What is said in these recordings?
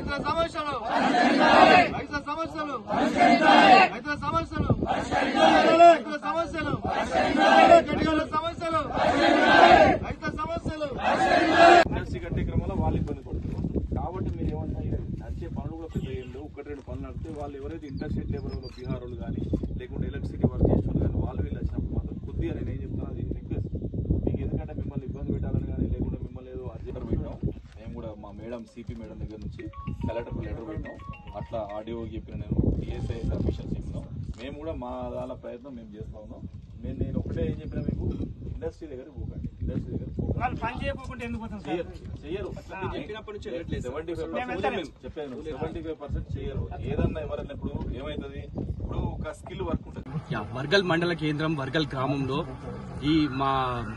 రైతుల సమస్యలు రైతుల సమస్యలు రైతుల సమస్యలు రైతుల సమస్యలు గట్టిగా సమస్యలు రైతుల సమస్యలు ఇండస్ట్రీ కట్టే క్రమంలో వాళ్ళు ఇబ్బంది పడుతున్నారు కాబట్టి మీరు ఏమంటారు ఈ నడిచే పనులు కూడా పెద్ద ఏం లేవు ఒకటి రెండు పనులు నడితే వాళ్ళు ఎవరైతే ఇండస్ట్రియల్ లేబర్ వాళ్ళు బీహార్ వాళ్ళు కానీ లేకుంటే ఎలక్ట్రిసిటీ వర్క్ చేసిన కానీ వాళ్ళు వీళ్ళు వచ్చినప్పుడు మాత్రం కొద్దిగా నేను ఏం చెప్తాను అది రిక్వెస్ట్ మీకు ఎందుకంటే మిమ్మల్ని ఇబ్బంది పెట్టాలని కానీ లేకుంటే మిమ్మల్ని ఏదో అర్జెంట్ పెట్టాం మేము కూడా మా మేడం సిపి మేడం దగ్గర నుంచి కలెక్టర్కి లెటర్ పెట్టాం అట్లా ఆడియోకి చెప్పిన నేను టీఎస్ఐ అఫీషియల్స్ చెప్పినాం మేము కూడా మా దాని ప్రయత్నం మేము చేస్తా ఉన్నాం నేను నేను ఒకటే ఏం చెప్పినా మీకు ఇండస్ట్రీ దగ్గర పోకండి ఇండస్ట్రీ దగ్గర పోకండి వాళ్ళు పని చేయకుండా ఎందుకు పోతాం సార్ చెయ్యరు చెయ్యరు చెప్పినప్పటి నుంచి వెళ్ళట్లేదు సార్. సెవెంటీ ఫైవ్ మేము వెళ్తాం. చెప్పాను సెవెంటీ ఫైవ్ పర్సెంట్ చేయరు ఏదన్నా ఎవరైనా ఇప్పుడు ఏమైతుంది ఇప్పుడు ఒక స్కిల్ వర్క్ ఉంటుంది యా, వర్గల్ మండల కేంద్రం వర్గల్ గ్రామంలో ఈ మా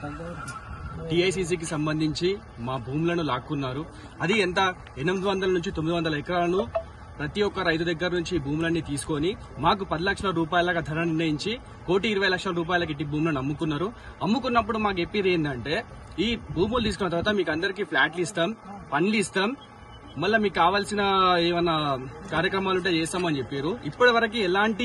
టిఐసిసికి సంబంధించి మా భూములను లాక్కున్నారు అది ఎంత ఎనిమిది వందల నుంచి తొమ్మిది వందల ఎకరాలను ప్రతి ఒక్క రైతు దగ్గర నుంచి ఈ భూములన్నీ తీసుకొని మాకు పది లక్షల రూపాయలుగా ధర నిర్ణయించి కోటి ఇరవై లక్షల రూపాయలకి ఇట్టి భూములను అమ్ముకున్నారు అమ్ముకున్నప్పుడు మాకు చెప్పేది ఏంటంటే ఈ భూములు తీసుకున్న తర్వాత మీకు అందరికీ ఫ్లాట్లు ఇస్తాం పనులు ఇస్తాం మళ్ళీ మీకు కావాల్సిన ఏమన్నా కార్యక్రమాలు ఉంటే చేస్తామని చెప్పారు ఇప్పటి వరకు ఎలాంటి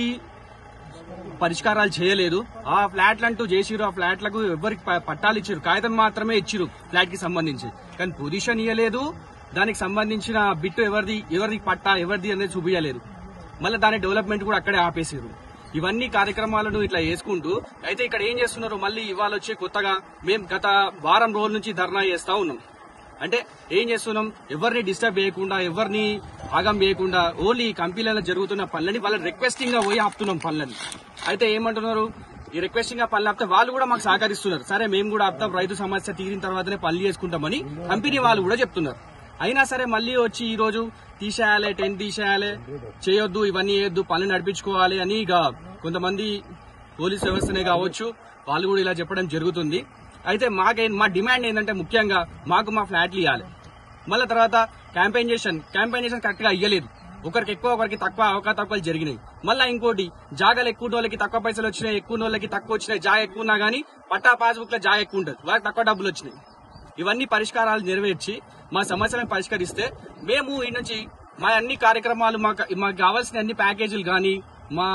పరిష్కారాలు చేయలేదు ఆ ఫ్లాట్లు అంటూ చేసిరు ఆ ఫ్లాట్లకు ఎవరికి ప- పట్టాలు ఇచ్చారు కాగితం మాత్రమే ఇచ్చిరు ఫ్లాట్ కి సంబంధించి కానీ పొజిషన్ ఇవ్వలేదు దానికి సంబంధించిన బిట్టు ఎవరిది ఎవరిది పట్టా ఎవరిది అనేది చూపించలేదు మళ్ళీ దాని డెవలప్మెంట్ కూడా అక్కడే ఆపేసారు ఇవన్నీ కార్యక్రమాలను ఇట్లా చేసుకుంటూ అయితే ఇక్కడ ఏం చేస్తున్నారు మళ్ళీ ఇవాళ వచ్చి కొత్తగా మేము గత వారం రోజుల నుంచి ధర్నా చేస్తా ఉన్నాం అంటే ఏం చేస్తున్నాం ఎవరిని డిస్టర్బ్ చేయకుండా ఎవరిని ఆగం చేయకుండా ఓన్లీ ఈ కంపెనీలలో జరుగుతున్న పనులని వాళ్ళని రిక్వెస్టింగ్ గా పోయి ఆపుతున్నాం పనులని అయితే ఏమంటున్నారు ఈ రిక్వెస్టింగ్ గా పనులు ఆపితే వాళ్ళు కూడా మాకు సహకరిస్తున్నారు సరే మేము కూడా ఆపుతాం రైతు సమస్య తీరిన తర్వాతనే పనులు చేసుకుంటామని కంపెనీ వాళ్ళు కూడా చెప్తున్నారు అయినా సరే మళ్ళీ వచ్చి ఈ రోజు తీసేయాలి టెన్ తీసేయాలి చేయొద్దు ఇవన్నీ చేయొద్దు పనులు నడిపించుకోవాలి అని ఇక కొంతమంది పోలీస్ వ్యవస్థనే కావచ్చు వాళ్ళు కూడా ఇలా చెప్పడం జరుగుతుంది అయితే మాకే మా డిమాండ్ ఏంటంటే ముఖ్యంగా మాకు మా ఫ్లాట్లు ఇవ్వాలి మళ్ళీ తర్వాత క్యాంపెయినేషన్ క్యాంపెయినేషన్ కరెక్ట్ గా ఇవ్వలేదు ఒకరికి ఎక్కువ ఒకరికి తక్కువ అవకతవకలు జరిగినాయి మళ్ళీ ఇంకోటి జాగాలు ఎక్కువ వాళ్ళకి తక్కువ పైసలు వచ్చినాయి ఎక్కువ వాళ్ళకి తక్కువ వచ్చినాయి జాగా ఎక్కువ ఉన్నా గానీ పట్టా పాస్బుక్ లో జాగా ఎక్కువ ఉంటుంది వాళ్ళకి తక్కువ డబ్బులు వచ్చినాయి ఇవన్నీ పరిష్కారాలు నెరవేర్చి మా సమస్యలను పరిష్కరిస్తే మేము ఈ నుంచి మా అన్ని కార్యక్రమాలు మాకు మాకు కావాల్సిన అన్ని ప్యాకేజీలు కానీ మా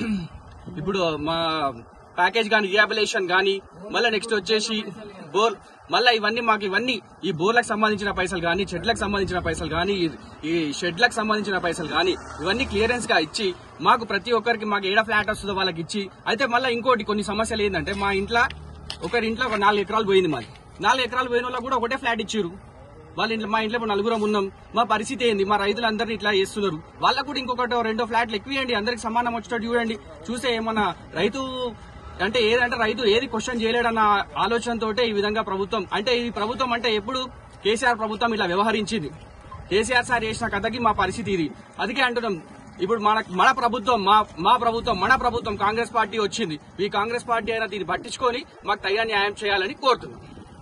ఇప్పుడు మా ప్యాకేజ్ కానీ రిహాబిలేషన్ కానీ మళ్ళీ నెక్స్ట్ వచ్చేసి బోర్ మళ్ళీ ఇవన్నీ మాకు ఇవన్నీ ఈ బోర్లకు సంబంధించిన పైసలు కానీ చెట్లకు సంబంధించిన పైసలు కానీ ఈ- ఈ షెడ్లకు సంబంధించిన పైసలు కానీ ఇవన్నీ క్లియరెన్స్ గా ఇచ్చి మాకు ప్రతి ఒక్కరికి మాకు ఏడ ఫ్లాట్ వస్తుందో వాళ్ళకి ఇచ్చి అయితే మళ్ళీ ఇంకోటి కొన్ని సమస్యలు ఏంటంటే మా ఇంట్లో ఒకరి ఇంట్లో ఒక నాలుగు ఎకరాలు పోయింది మాది నాలుగు ఎకరాలు పోయిన వాళ్ళకి కూడా ఒకటే ఫ్లాట్ ఇచ్చారు వాళ్ళ ఇంట్లో మా ఇంట్లో ఇప్పుడు నలుగురం ఉన్నాం మా పరిస్థితి ఏంది మా రైతులందరినీ ఇట్లా చేస్తున్నారు వాళ్ళకు కూడా ఇంకొకటో రెండో ఫ్లాట్లు ఎక్కువేయండి అందరికి సమానం వచ్చేటట్టు చూడండి చూస్తే ఏమన్నా రైతు అంటే ఏదంటే రైతు ఏది క్వశ్చన్ చేయలేడన్న ఆలోచనతో ఈ విధంగా ప్రభుత్వం అంటే ఈ ప్రభుత్వం అంటే ఎప్పుడు కేసీఆర్ ప్రభుత్వం ఇలా వ్యవహరించింది కేసీఆర్ సార్ చేసిన కథకి మా పరిస్థితి ఇది అందుకే అంటున్నాం ఇప్పుడు మన మన ప్రభుత్వం మా మా ప్రభుత్వం మన ప్రభుత్వం కాంగ్రెస్ పార్టీ వచ్చింది ఈ కాంగ్రెస్ పార్టీ అయినా దీన్ని పట్టించుకొని మాకు తగిన న్యాయం చేయాలని కోరుతున్నాం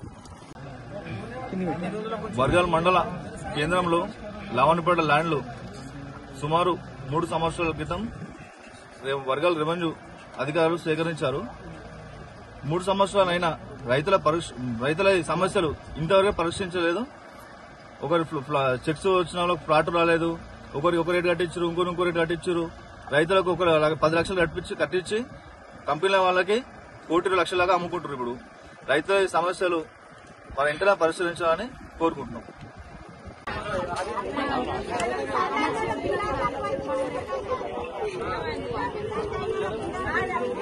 వర్గాల మండల కేంద్రంలో లవణపేట ల్యాండ్లు సుమారు మూడు సంవత్సరాల క్రితం రే- వర్గాల రెవెన్యూ అధికారులు సేకరించారు మూడు సంవత్సరాలైనా రైతుల పరీక్ష రైతుల సమస్యలు ఇంతవరకు పరీక్షించలేదు ఒకరి ఫ్ల- ఫ్ల- చెక్స్ వచ్చిన వాళ్ళకి ఫ్లాట్ రాలేదు ఒకరికి ఒక రేటు కట్టించారు ఇంకొకరు ఇంకో రేటు కట్టించారు రైతులకు ఒక ల- పది లక్షలు కట్టించి కట్టించి కంపెనీల వాళ్ళకి కోటి ఇరవై లక్షలాగా అమ్ముకుంటారు ఇప్పుడు రైతుల సమస్యలు మన వెంటనే పరిశీలించాలని కోరుకుంటున్నాం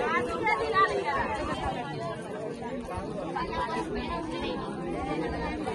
Thank you.